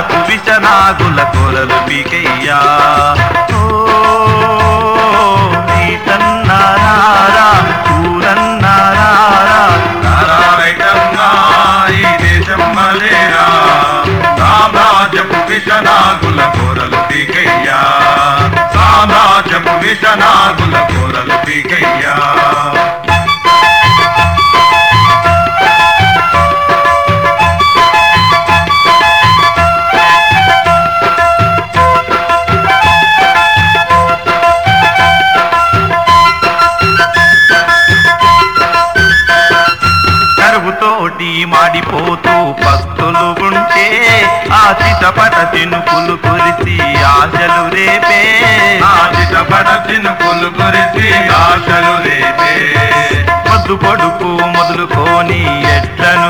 సామ్రాజ్యపు విషనాగుల కొరలు పీకయ్యా ఓ నీటన్నారా ఊరన్నారా నారాయణమ్మా, ఈ దేశం మలేరా సామ్రాజ్యపు విషనాగుల కూరలు పీకయ్యా సామ్రాజ్యపు విషనాగుల కూరలు పీకయ్యా కరువుతోటి మాడిపోతూ పస్తులు ఉంటే ఆ చిటపట చినుకులు కురిసి ఆశలు రేపే ఆశితపడ చినుకులు కురిసి ఆశలు రేపే పొద్దు పొడుపు మొదలుకొని ఎట్ల